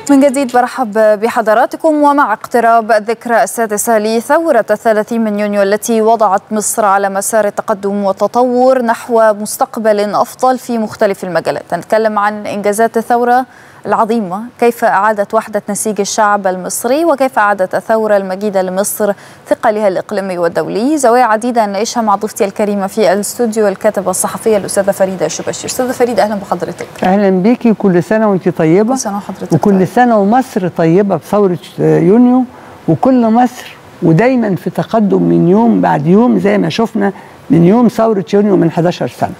من جديد برحب بحضراتكم ومع اقتراب الذكرى السادسة لثورة الثلاثين من يونيو التي وضعت مصر على مسار التقدم والتطور نحو مستقبل أفضل في مختلف المجالات نتكلم عن إنجازات الثورة العظيمة كيف أعادت وحدة نسيج الشعب المصري وكيف أعادت الثورة المجيدة لمصر ثقلها الإقليمي والدولي زوايا عديدة نعيشها مع ضيفتي الكريمة في الاستوديو الكاتبة الصحفية الأستاذة فريدة الشبشي أستاذة فريدة أهلا بحضرتك اهلا بيكي كل سنه وانت طيبه كل سنة وحضرتك وكل طيبة. سنه ومصر طيبه بثوره يونيو وكل مصر ودايما في تقدم من يوم بعد يوم زي ما شفنا من يوم ثوره يونيو من 11 سنه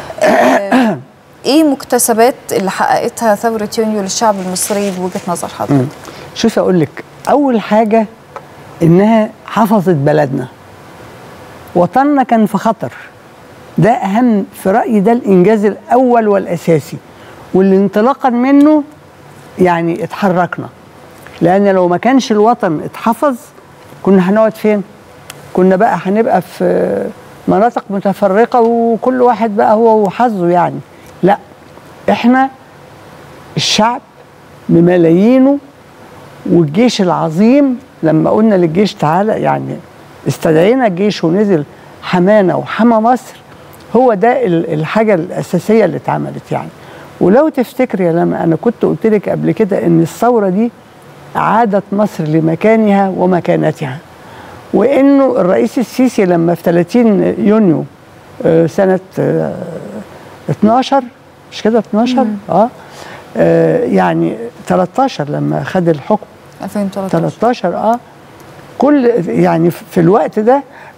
ايه مكتسبات اللي حققتها ثورة يونيو للشعب المصري بوجهة نظر حضرتك؟ شوفي اقول لك اول حاجه انها حفظت بلدنا وطننا كان في خطر ده اهم في رايي ده الانجاز الاول والاساسي واللي انطلاقا منه يعني اتحركنا لان لو ما كانش الوطن اتحفظ كنا هنقعد فين كنا بقى هنبقى في مناطق متفرقه وكل واحد بقى هو وحظه يعني لا احنا الشعب بملايينه والجيش العظيم لما قلنا للجيش تعالى يعني استدعينا الجيش ونزل حمانا وحمى مصر هو ده ال- الحاجة الأساسية اللي اتعملت يعني ولو تفتكر يا لما أنا كنت قلت لك قبل كده إن الثورة دي عادت مصر لمكانها ومكانتها وإنه الرئيس السيسي لما في 30 يونيو آه، سنة آه، 12 مش كده 12 اه آه، يعني 13 لما خد الحكم 2013 13 اه كل يعني في الوقت ده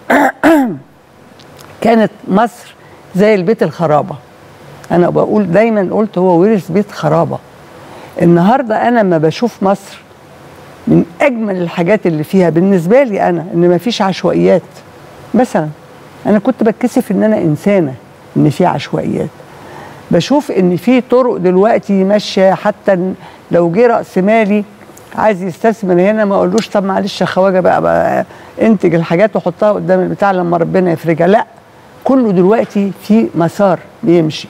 كانت مصر زي البيت الخرابه انا بقول دايما قلت هو ورث بيت خرابه النهارده انا لما بشوف مصر من اجمل الحاجات اللي فيها بالنسبه لي انا ان ما فيش عشوائيات مثلا انا كنت بتكسف ان انا انسانه ان في عشوائيات بشوف ان في طرق دلوقتي ماشيه حتى إن لو جه راس مالي عايز يستثمر هنا ما اقولوش طب معلش يا خواجه بقى, بقى انتج الحاجات وحطها قدام البتاع لما ربنا يفرجها لا كله دلوقتي في مسار بيمشي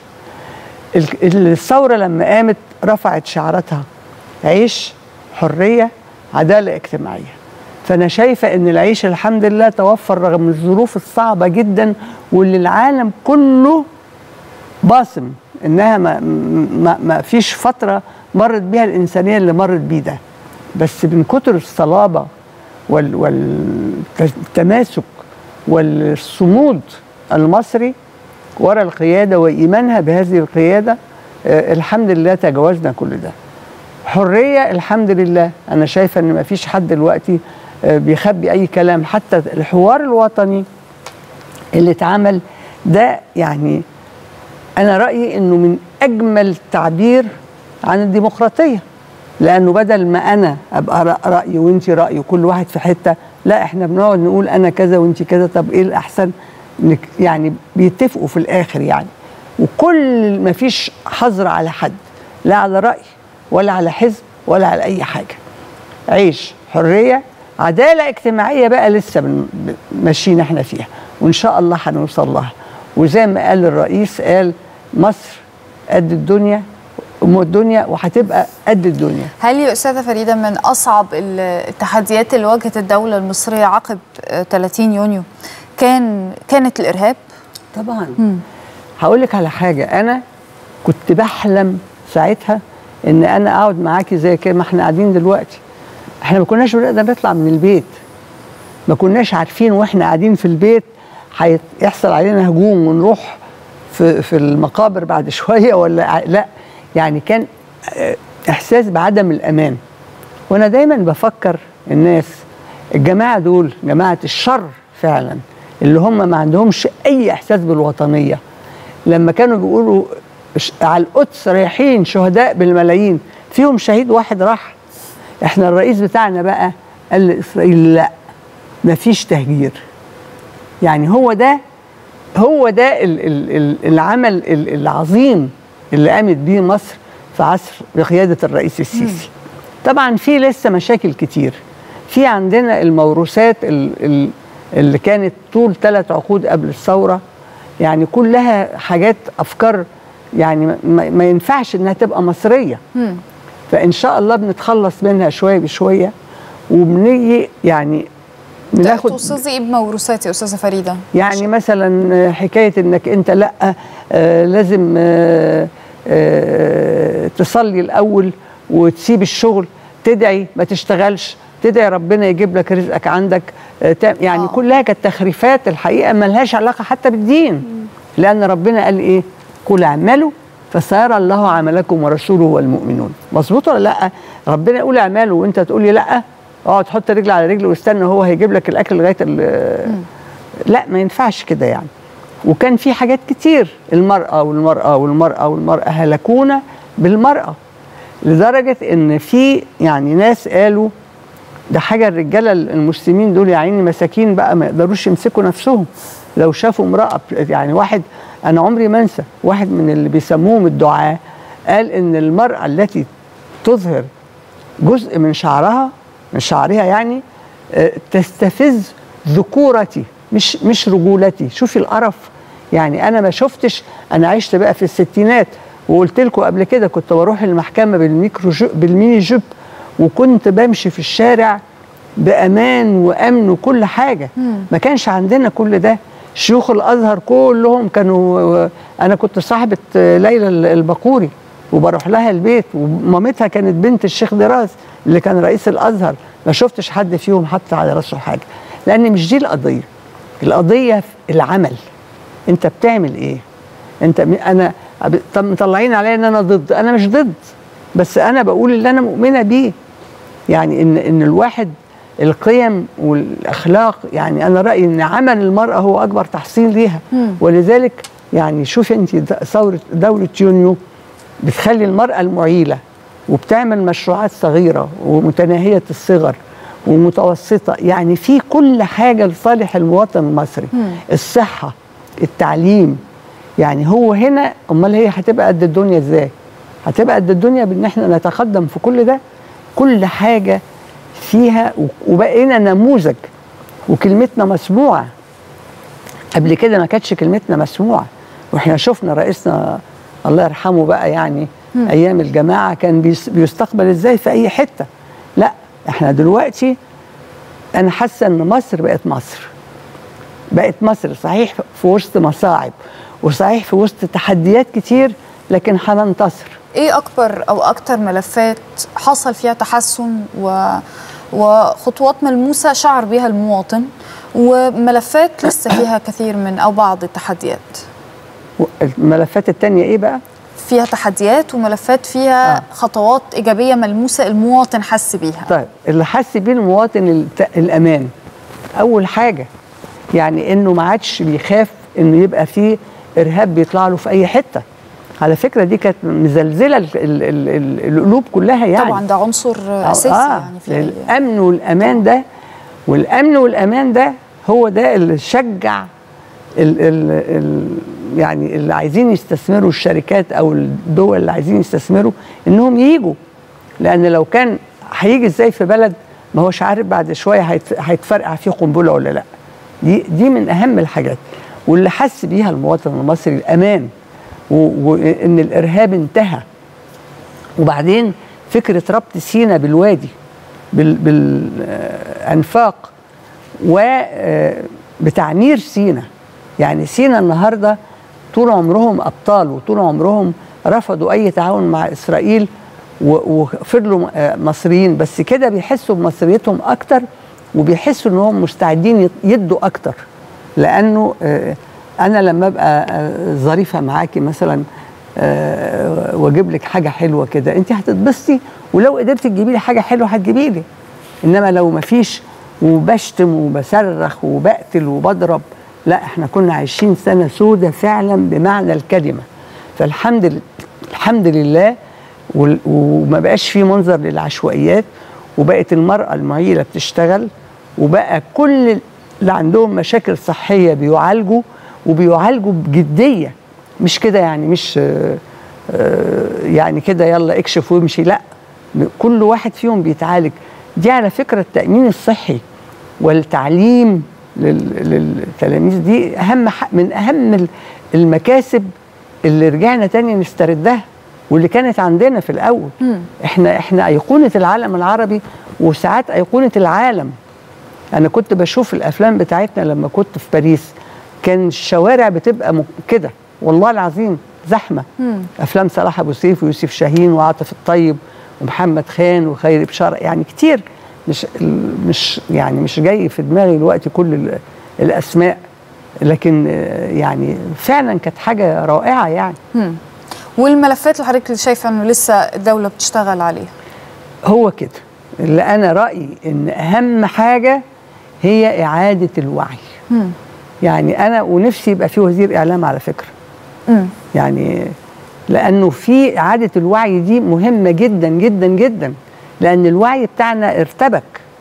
ال- الثوره لما قامت رفعت شعاراتها عيش حريه عداله اجتماعيه فانا شايفه ان العيش الحمد لله توفر رغم الظروف الصعبه جدا واللي العالم كله باصم انها ما, ما, ما فيش فتره مرت بيها الانسانيه اللي مرت بيه ده بس من كتر الصلابه وال والتماسك والصمود المصري ورا القياده وايمانها بهذه القياده آه الحمد لله تجاوزنا كل ده حريه الحمد لله انا شايفه ان ما فيش حد دلوقتي آه بيخبي اي كلام حتى الحوار الوطني اللي اتعمل ده يعني انا رايي انه من اجمل تعبير عن الديمقراطيه لانه بدل ما انا ابقى رأ- رايي وانت رايي وكل واحد في حته لا احنا بنقعد نقول انا كذا وانت كذا طب ايه الاحسن نك- يعني بيتفقوا في الاخر يعني وكل ما فيش حظر على حد لا على راي ولا على حزب ولا على اي حاجه عيش حريه عداله اجتماعيه بقى لسه بن- ب- ماشيين احنا فيها وان شاء الله هنوصل لها وزي ما قال الرئيس قال مصر قد الدنيا ام الدنيا وهتبقى قد الدنيا هل يا أستاذة فريدة من أصعب ال- التحديات اللي واجهت الدولة المصرية عقب آه، 30 يونيو كان كانت الإرهاب؟ طبعا هقول لك على حاجه انا كنت بحلم ساعتها ان انا اقعد معاكي زي كده ما احنا قاعدين دلوقتي احنا ما كناش بنقدر نطلع من البيت ما كناش عارفين واحنا قاعدين في البيت هيحصل علينا هجوم ونروح في في المقابر بعد شويه ولا ع- لا يعني كان آه، احساس بعدم الامان وانا دايما بفكر الناس الجماعه دول جماعه الشر فعلا اللي هم ما عندهمش اي احساس بالوطنيه لما كانوا بيقولوا ش- على القدس رايحين شهداء بالملايين فيهم شهيد واحد راح احنا الرئيس بتاعنا بقى قال لاسرائيل لا مفيش تهجير يعني هو ده هو ده ال ال ال العمل ال العظيم اللي قامت بيه مصر في عصر بقياده الرئيس السيسي طبعا في لسه مشاكل كتير في عندنا الموروثات ال ال اللي كانت طول ثلاث عقود قبل الثوره يعني كلها حاجات افكار يعني ما, ما ينفعش انها تبقى مصريه فان شاء الله بنتخلص منها شويه بشويه وبنيجي يعني بناخد تقصدي ايه بموروثات يا استاذه فريده؟ يعني مثلا حكايه انك انت لا آه لازم آه آه تصلي الاول وتسيب الشغل تدعي ما تشتغلش تدعي ربنا يجيب لك رزقك عندك يعني آه. كلها كانت تخريفات الحقيقه ما لهاش علاقه حتى بالدين م. لان ربنا قال ايه قل اعملوا فسيرى الله عملكم ورسوله والمؤمنون مظبوط ولا لا ربنا يقول اعملوا وانت تقول لي لا اقعد تحط رجل على رجل واستنى هو هيجيب لك الاكل لغايه لا ما ينفعش كده يعني وكان في حاجات كتير المراه والمراه والمراه والمراه هلكونا بالمراه لدرجه ان في يعني ناس قالوا ده حاجه الرجاله المسلمين دول يا عيني مساكين بقى ما يقدروش يمسكوا نفسهم لو شافوا امراه يعني واحد انا عمري ما انسى واحد من اللي بيسموهم الدعاه قال ان المراه التي تظهر جزء من شعرها من شعرها يعني تستفز ذكورتي مش مش رجولتي شوفي القرف يعني انا ما شفتش انا عشت بقى في الستينات وقلت لكم قبل كده كنت بروح المحكمه بالميكرو جو بالميني جيب وكنت بمشي في الشارع بامان وامن وكل حاجه مم. ما كانش عندنا كل ده شيوخ الازهر كلهم كانوا انا كنت صاحبه ليلى البقوري وبروح لها البيت ومامتها كانت بنت الشيخ دراز اللي كان رئيس الازهر ما شفتش حد فيهم حط على راسه حاجه لان مش دي القضيه القضيه في العمل انت بتعمل ايه انت انا طب مطلعين عليا ان انا ضد انا مش ضد بس انا بقول اللي انا مؤمنه بيه يعني ان ان الواحد القيم والاخلاق يعني انا رايي ان عمل المراه هو اكبر تحصين ليها مم. ولذلك يعني شوفي انت ثوره دوله يونيو بتخلي المراه المعيله وبتعمل مشروعات صغيره ومتناهيه الصغر ومتوسطه يعني في كل حاجه لصالح المواطن المصري مم. الصحه التعليم يعني هو هنا امال هي هتبقى قد الدنيا ازاي هتبقى قد الدنيا بان احنا نتقدم في كل ده كل حاجه فيها وبقينا نموذج وكلمتنا مسموعه قبل كده ما كانتش كلمتنا مسموعه واحنا شفنا رئيسنا الله يرحمه بقى يعني م. ايام الجماعه كان بيستقبل ازاي في اي حته لا احنا دلوقتي انا حاسه ان مصر بقت مصر بقت مصر صحيح في وسط مصاعب وصحيح في وسط تحديات كتير لكن هننتصر ايه اكبر او اكتر ملفات حصل فيها تحسن و وخطوات ملموسه شعر بها المواطن وملفات لسه فيها كثير من او بعض التحديات الملفات التانية ايه بقى فيها تحديات وملفات فيها آه. خطوات ايجابيه ملموسه المواطن حس بيها طيب اللي حس بيه المواطن الامان اول حاجه يعني انه ما عادش بيخاف انه يبقى فيه ارهاب بيطلع له في اي حته على فكره دي كانت مزلزله ال ال ال القلوب كلها يعني طبعا ده عنصر اساسي آه يعني في الامن والامان ده والامن والامان ده هو ده اللي شجع ال ال ال يعني اللي عايزين يستثمروا الشركات او الدول اللي عايزين يستثمروا انهم يجوا لان لو كان هيجي ازاي في بلد ما هوش عارف بعد شويه هيتفرقع فيه قنبله ولا لا دي دي من اهم الحاجات واللي حس بيها المواطن المصري الامان وان الارهاب انتهى وبعدين فكره ربط سينا بالوادي بالانفاق وبتعمير سينا يعني سينا النهارده طول عمرهم ابطال وطول عمرهم رفضوا اي تعاون مع اسرائيل وفضلوا مصريين بس كده بيحسوا بمصريتهم اكتر وبيحسوا انهم مستعدين يدوا اكتر لانه انا لما ابقى ظريفه معاكي مثلا واجيب لك حاجه حلوه كده انت هتتبسطي ولو قدرتي تجيبي لي حاجه حلوه هتجيبي لي انما لو ما فيش وبشتم وبصرخ وبقتل وبضرب لا احنا كنا عايشين سنه سودة فعلا بمعنى الكلمه فالحمد لله الحمد لله وما بقاش في منظر للعشوائيات وبقت المراه المعيله بتشتغل وبقى كل اللي عندهم مشاكل صحيه بيعالجوا وبيعالجوا بجديه مش كده يعني مش يعني كده يلا اكشف وامشي لا كل واحد فيهم بيتعالج دي على فكره التامين الصحي والتعليم للتلاميذ دي اهم من اهم المكاسب اللي رجعنا تاني نستردها واللي كانت عندنا في الاول مم. احنا احنا ايقونه العالم العربي وساعات ايقونه العالم انا كنت بشوف الافلام بتاعتنا لما كنت في باريس كان الشوارع بتبقى م- كده والله العظيم زحمه مم. افلام صلاح ابو سيف ويوسف شاهين وعاطف الطيب ومحمد خان وخيري بشار يعني كتير مش ال- مش يعني مش جاي في دماغي دلوقتي كل ال- الاسماء لكن آه، يعني فعلا كانت حاجه رائعه يعني مم. والملفات اللي حضرتك اللي شايفه انه لسه الدوله بتشتغل عليها هو كده اللي انا رايي ان اهم حاجه هي اعاده الوعي مم. يعني انا ونفسي يبقى في وزير اعلام على فكره مم. يعني لانه في اعاده الوعي دي مهمه جدا جدا جدا لان الوعي بتاعنا ارتبك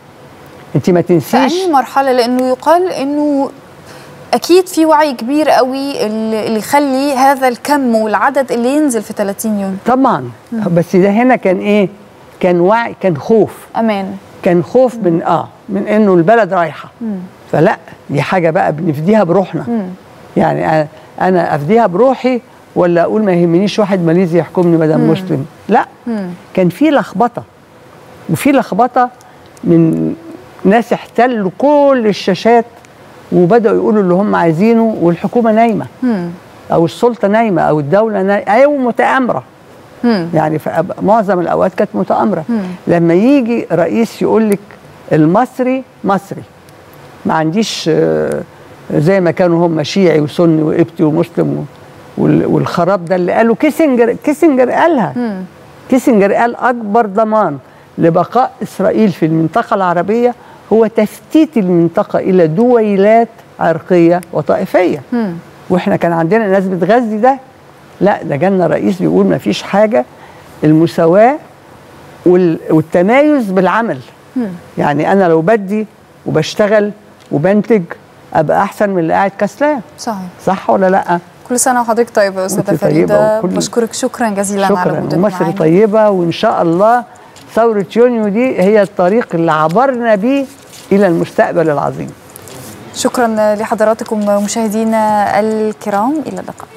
انت ما تنسيش في أي مرحلة لأنه يقال أنه أكيد في وعي كبير قوي اللي اللي يخلي هذا الكم والعدد اللي ينزل في 30 يوم طبعا بس ده هنا كان ايه كان وعي كان خوف أمان كان خوف من اه من انه البلد رايحه فلا دي حاجه بقى بنفديها بروحنا مم. يعني أنا- انا افديها بروحي ولا اقول ما يهمنيش واحد ماليزي يحكمني ما دام مسلم لا مم. كان في لخبطه وفي لخبطه من ناس احتلوا كل الشاشات وبداوا يقولوا اللي هم عايزينه والحكومه نايمه مم. او السلطه نايمه او الدوله نايمه او متآمره مم. يعني في أب- معظم الاوقات كانت متآمره مم. لما يجي رئيس يقول لك المصري مصري ما عنديش آه، زي ما كانوا هم شيعي وسني وقبطي ومسلم و- وال- والخراب ده اللي قاله كيسنجر كيسنجر قالها مم. كيسنجر قال اكبر ضمان لبقاء اسرائيل في المنطقه العربيه هو تفتيت المنطقه الى دويلات عرقيه وطائفيه مم. واحنا كان عندنا ناس بتغذي ده لا ده جالنا رئيس بيقول ما فيش حاجه المساواه وال- والتمايز بالعمل مم. يعني انا لو بدي وبشتغل وبنتج ابقى احسن من اللي قاعد كسلان صحيح صح ولا لا كل سنة وحضرتك طيبة يا أستاذة وأنت طيبة فريدة وكل- بشكرك شكرا جزيلا على شكرا وجودك ومصر معنا طيبه وان شاء الله ثوره يونيو دي هي الطريق اللي عبرنا بيه الى المستقبل العظيم شكرا لحضراتكم مشاهدينا الكرام إلى اللقاء